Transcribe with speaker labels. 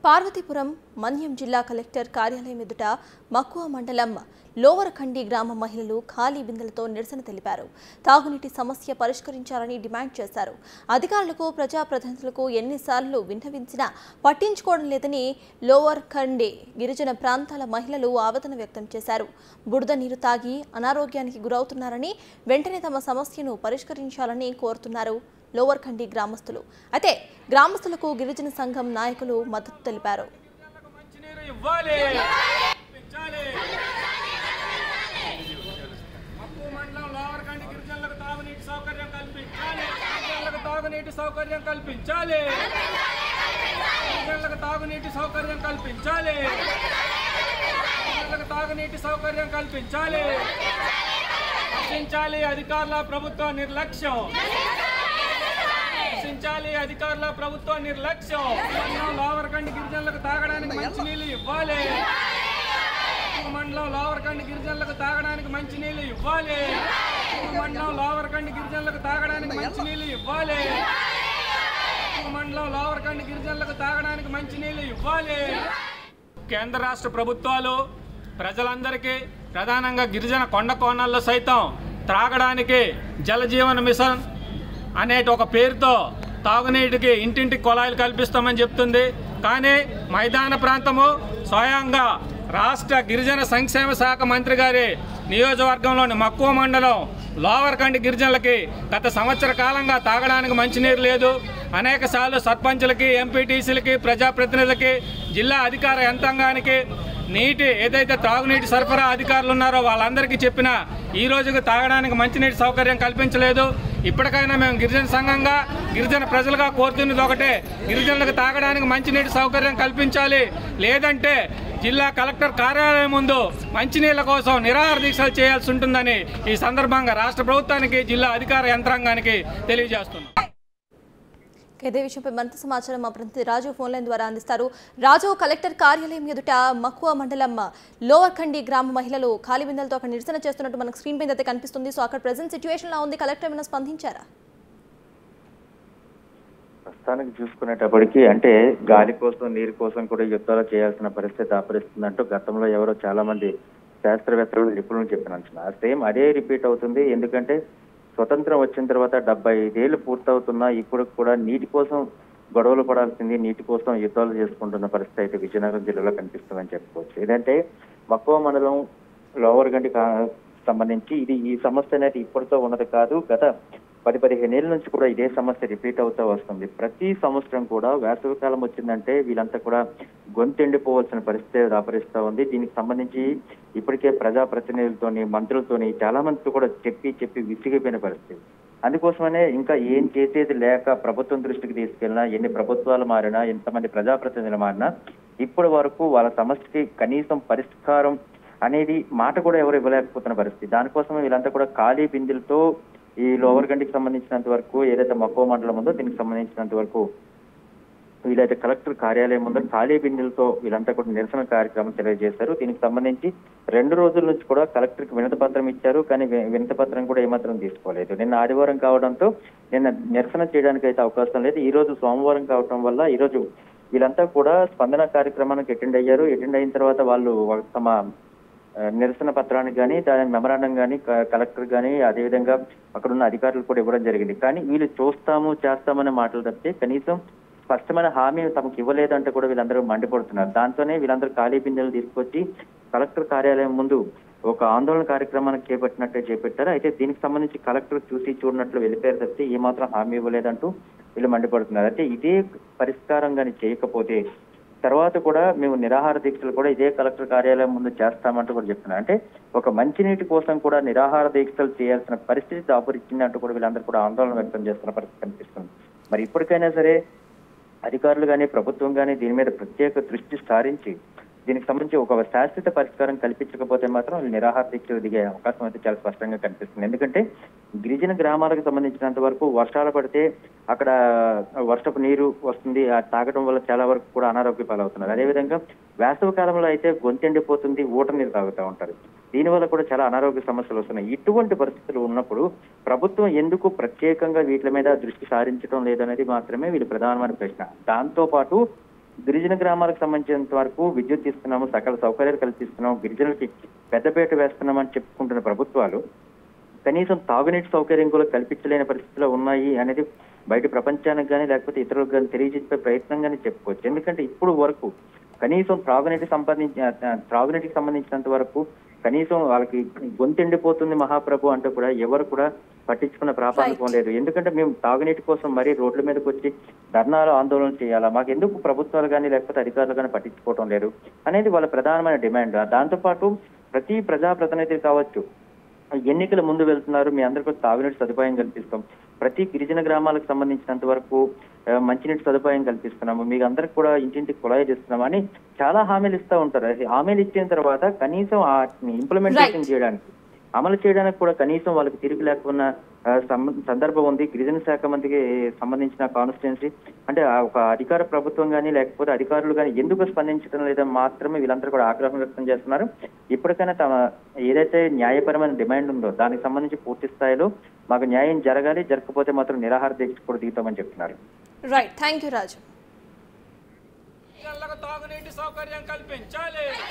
Speaker 1: పార్వతీపురం మన్యం జిల్లా కలెక్టర్ కార్యాలయం ఎదుట మక్కువ మండలం లోవర్ ఖండి గ్రామ మహిళలు ఖాళీ బిందెలతో నిరసన తెలిపారు తాగునీటి సమస్య పరిష్కరించాలని డిమాండ్ చేశారు అధికారులకు ప్రజాప్రతినిధులకు ఎన్నిసార్లు విన్నవించినా పట్టించుకోవడం లేదని లోవర్ ఖండి గిరిజన ప్రాంతాల మహిళలు ఆవేదన వ్యక్తం చేశారు బురద నీరు తాగి అనారోగ్యానికి గురవుతున్నారని వెంటనే తమ సమస్యను పరిష్కరించాలని కోరుతున్నారు లోవర్ ఖండి గ్రామస్తులు అయితే గ్రామస్తులకు గిరిజన సంఘం నాయకులు మద్దతు తెలిపారు
Speaker 2: మంచినీరు ఇవ్వాలి ఇప్పించాలి. మక్కు మండలం లోవరకండి గిరిజనులకు తాగునీటి సౌకర్యం కల్పించాలి గిరిజనులకు తాగునీటి సౌకర్యం కల్పించాలి గిరిజనులకు తాగునీటి సౌకర్యం కల్పించాలి గిరిజనులకు తాగునీటి సౌకర్యం కల్పించాలి రక్షించాలి అధికారుల ప్రభుత్వ నిర్లక్ష్యం రక్షించాలి అధికారుల ప్రభుత్వ నిర్లక్ష్యం మండలం లోవరకండి గిరిజనులకు తాగడానికి మంచినీళ్ళు ఇవ్వాలి మండలం లోవరకండి గిరిజనులకు తాగడానికి మంచినీళ్ళు ఇవ్వాలి మండలం లోవరకండి గిరిజనులకు తాగడానికి మంచినీళ్ళు ఇవ్వాలి మండలం లోవరకండి గిరిజనులకు తాగడానికి మంచినీళ్ళు ఇవ్వాలి కేంద్ర రాష్ట్ర ప్రభుత్వాలు ప్రజలందరికీ ప్రధానంగా గిరిజన కొండ కోణాల్లో సైతం త్రాగడానికి జలజీవన మిషన్ అనేటి ఒక పేరుతో తాగునీటికి ఇంటింటికి కుళాయిలు కల్పిస్తామని చెప్తుంది కానీ మైదాన ప్రాంతము స్వయంగా రాష్ట్ర గిరిజన సంక్షేమ శాఖ మంత్రి గారి నియోజకవర్గంలోని మక్కువ మండలం లోవర్ కండి గిరిజనులకి గత సంవత్సర కాలంగా తాగడానికి మంచినీరు లేదు అనేక సార్లు సర్పంచులకి ఎంపీటీసీలకి ప్రజాప్రతినిధులకి జిల్లా అధికార యంత్రాంగానికి నీటి ఏదైతే తాగునీటి సరఫరా అధికారులు ఉన్నారో వాళ్ళందరికీ చెప్పిన ఈ రోజుకు తాగడానికి మంచినీటి సౌకర్యం కల్పించలేదు ఇప్పటికైనా మేము గిరిజన సంఘంగా గిరిజన ప్రజలుగా కోరుతున్నది ఒకటే గిరిజనులకు తాగడానికి మంచినీటి సౌకర్యం కల్పించాలి లేదంటే జిల్లా కలెక్టర్ కార్యాలయం ముందు మంచినీళ్ల కోసం నిరాహార దీక్షలు చేయాల్సి ఉంటుందని ఈ సందర్భంగా రాష్ట్ర ప్రభుత్వానికి జిల్లా అధికార యంత్రాంగానికి తెలియజేస్తున్నాం
Speaker 1: ఇదే విషయంపై మరింత సమాచారం మా ప్రతినిధి రాజు ఫోన్ లైన్ ద్వారా అందిస్తారు రాజు కలెక్టర్ కార్యాలయం ఎదుట మక్కువ మండలం లోవర్ ఖండి గ్రామ మహిళలు ఖాళీ బిందెలతో అక్కడ నిరసన చేస్తున్నట్టు మనకు స్క్రీన్ మీద అయితే కనిపిస్తుంది సో అక్కడ ప్రజెంట్ సిచ్యువేషన్ లా ఉంది కలెక్టర్ ఏమైనా స్పందించారా
Speaker 3: ప్రస్తుతానికి చూసుకునేటప్పటికి అంటే గాలి కోసం నీరు కోసం కూడా యుద్ధాలు చేయాల్సిన పరిస్థితి దాపరిస్తుందంటూ గతంలో ఎవరో చాలా మంది శాస్త్రవేత్తలు నిపుణులు చెప్పిన అంచనా సేమ్ అదే రిపీట్ అవుతుంది ఎందుకంటే స్వతంత్రం వచ్చిన తర్వాత డెబ్బై ఐదేళ్లు పూర్తవుతున్నా ఇప్పుడు కూడా నీటి కోసం గొడవలు పడాల్సింది నీటి కోసం యుద్ధాలు చేసుకుంటున్న పరిస్థితి అయితే విజయనగరం జిల్లాలో కనిపిస్తుందని చెప్పుకోవచ్చు ఏదంటే మక్కువ మండలం లోవర్ గండి కా- సంబంధించి ఇది ఈ సమస్య అనేది ఇప్పటితో ఉన్నది కాదు గత పది పదిహేను ఏళ్ళ నుంచి కూడా ఇదే సమస్య రిపీట్ అవుతూ వస్తుంది ప్రతి సంవత్సరం కూడా వేసవి కాలం వచ్చిందంటే వీళ్ళంతా కూడా గొంతెండిపోవాల్సిన పరిస్థితి దాపరిస్తూ ఉంది దీనికి సంబంధించి ఇప్పటికే ప్రజాప్రతినిధులతోని మంత్రులతోని చాలా మందితో కూడా చెప్పి చెప్పి విసిగిపోయిన పరిస్థితి అందుకోసమనే ఇంకా ఏం చేసేది లేక ప్రభుత్వం దృష్టికి తీసుకెళ్ళినా ఎన్ని ప్రభుత్వాలు మారినా ఎంతమంది ప్రజాప్రతినిధులు మారినా ఇప్పటి వరకు వాళ్ళ సమస్యకి కనీసం పరిష్కారం అనేది మాట కూడా ఎవరు ఇవ్వలేకపోతున్న పరిస్థితి దానికోసమే వీళ్ళంతా కూడా ఖాళీ బిందెలతో ఈ లోవర్ గంటికి సంబంధించినంత వరకు ఏదైతే మక్కువ మండలం ఉందో దీనికి సంబంధించినంత వరకు వీళ్ళైతే కలెక్టర్ కార్యాలయం ముందు ఖాళీ బిందెలతో వీళ్ళంతా కూడా నిరసన కార్యక్రమం తెలియజేశారు దీనికి సంబంధించి రెండు రోజుల నుంచి కూడా కలెక్టర్ కి వినతి పత్రం ఇచ్చారు కానీ వి- వినతి పత్రం కూడా ఏమాత్రం తీసుకోలేదు నిన్న ఆదివారం కావడంతో నిన్న నిరసన చేయడానికి అయితే అవకాశం లేదు ఈ రోజు సోమవారం కావడం వల్ల ఈ రోజు వీళ్ళంతా కూడా స్పందన కార్యక్రమానికి అటెండ్ అయ్యారు అటెండ్ అయిన తర్వాత వాళ్ళు ఒక- తమ ఆ, నిరసన పత్రానికి కానీ దాని మెమరాండం కానీ కలెక్టర్ కానీ అదేవిధంగా అక్కడ ఉన్న అధికారులు కూడా ఇవ్వడం జరిగింది కానీ వీళ్ళు చూస్తాము చేస్తామనే మాటలు తప్పితే కనీసం స్పష్టమైన హామీ తమకు ఇవ్వలేదంటే కూడా వీళ్ళందరూ మండిపడుతున్నారు దాంతోనే వీళ్ళందరూ ఖాళీ బిందెలు తీసుకొచ్చి కలెక్టర్ కార్యాలయం ముందు ఒక ఆందోళన కార్యక్రమానికి చేపట్టినట్టే చేపట్టారు అయితే దీనికి సంబంధించి కలెక్టర్ చూసి చూడనట్లు వెళ్ళిపోయారు తప్పితే ఏ మాత్రం హామీ ఇవ్వలేదంటూ వీళ్ళు మండిపడుతున్నారు అయితే ఇదే పరిష్కారం కానీ చేయకపోతే తర్వాత కూడా మేము నిరాహార దీక్షలు కూడా ఇదే కలెక్టర్ కార్యాలయం ముందు చేస్తామంటూ కూడా చెప్తున్నారు అంటే ఒక మంచినీటి కోసం కూడా నిరాహార దీక్షలు చేయాల్సిన పరిస్థితి దాపురిచ్చింది అంటూ కూడా వీళ్ళందరూ కూడా ఆందోళన వ్యక్తం చేస్తున్న పరిస్థితి కనిపిస్తుంది మరి ఇప్పటికైనా సరే అధికారులు కానీ ప్రభుత్వం కానీ దీని మీద ప్రత్యేక దృష్టి సారించి దీనికి సంబంధించి ఒక శాశ్వత పరిష్కారం కల్పించకపోతే మాత్రం వీళ్ళు నిరాహార దీక్షలు దిగే అవకాశం అయితే చాలా స్పష్టంగా కనిపిస్తుంది ఎందుకంటే గిరిజన గ్రామాలకు సంబంధించినంత వరకు వర్షాలు పడితే అక్కడ వర్షపు నీరు వస్తుంది ఆ తాగడం వల్ల చాలా వరకు కూడా అనారోగ్య పాలవుతున్నారు అదేవిధంగా వేసవి కాలంలో అయితే గొంతెండిపోతుంది ఊట నీరు తాగుతూ ఉంటారు దీనివల్ల కూడా చాలా అనారోగ్య సమస్యలు వస్తున్నాయి ఇటువంటి పరిస్థితులు ఉన్నప్పుడు ప్రభుత్వం ఎందుకు ప్రత్యేకంగా వీటి మీద దృష్టి సారించడం లేదనేది మాత్రమే వీళ్ళ ప్రధానమైన ప్రశ్న దాంతో పాటు గిరిజన గ్రామాలకు సంబంధించినంత వరకు విద్యుత్ ఇస్తున్నాము సకల సౌకర్యాలు కల్పిస్తున్నాము గిరిజనులకి పెద్దపేట వేస్తున్నామని చెప్పుకుంటున్న ప్రభుత్వాలు కనీసం తాగునీటి సౌకర్యం కూడా కల్పించలేని పరిస్థితిలో ఉన్నాయి అనేది బయట ప్రపంచానికి కానీ లేకపోతే ఇతరులకు కానీ తెలియజేసే ప్రయత్నం కానీ చెప్పుకోవచ్చు ఎందుకంటే ఇప్పుడు వరకు కనీసం త్రాగునీటి సంబంధించి ఆ, ఆ, త్రాగునీటికి సంబంధించినంత వరకు కనీసం వాళ్ళకి గొంతెండిపోతుంది మహాప్రభు అంటూ కూడా ఎవరు కూడా పట్టించుకున్న ప్రాపానికం లేదు ఎందుకంటే మేము తాగునీటి కోసం మరీ రోడ్ల మీదకి వచ్చి ధర్నాలు ఆందోళన చేయాలా మాకు ఎందుకు ప్రభుత్వాలు కానీ లేకపోతే అధికారులు కానీ పట్టించుకోవడం లేదు అనేది వాళ్ళ ప్రధానమైన డిమాండ్ దాంతోపాటు ప్రతి ప్రజాప్రతినిధి కావచ్చు ఎన్నికల ముందు వెళ్తున్నారు మీ అందరికీ తాగునీటి సదుపాయం కల్పిస్తాం ప్రతి గిరిజన గ్రామాలకు సంబంధించినంత వరకు ఆ, మంచినీటి సదుపాయం కల్పిస్తున్నాము మీకు అందరికి కూడా ఇంటింటికి కుళాయి చేస్తున్నాము అని చాలా హామీలు ఇస్తూ ఉంటారు అది హామీలు ఇచ్చిన తర్వాత కనీసం ఆ ఇంప్లిమెంటేషన్ చేయడానికి అమలు చేయడానికి కూడా కనీసం వాళ్ళకి తిరిగి లేకున్న ఆ, సం- సందర్భం ఉంది గిరిజన శాఖ మంత్రికి సంబంధించిన కాన్స్టిట్యున్సీ అంటే ఆ ఒక అధికార ప్రభుత్వం కానీ లేకపోతే అధికారులు కానీ ఎందుకు స్పందించడం లేదని మాత్రమే వీళ్ళందరూ కూడా ఆగ్రహం వ్యక్తం చేస్తున్నారు ఇప్పటికైనా తమ ఏదైతే న్యాయపరమైన డిమాండ్ ఉందో దానికి సంబంధించి పూర్తి స్థాయిలో మాకు న్యాయం జరగాలి జరగకపోతే మాత్రం నిరాహార దీక్ష కూడా దిగుతామని చెప్తున్నారు
Speaker 1: రైట్ థ్యాంక్ యూ రాజు
Speaker 2: గిరిజనులకు తాగునీటి సౌకర్యం కల్పించాలి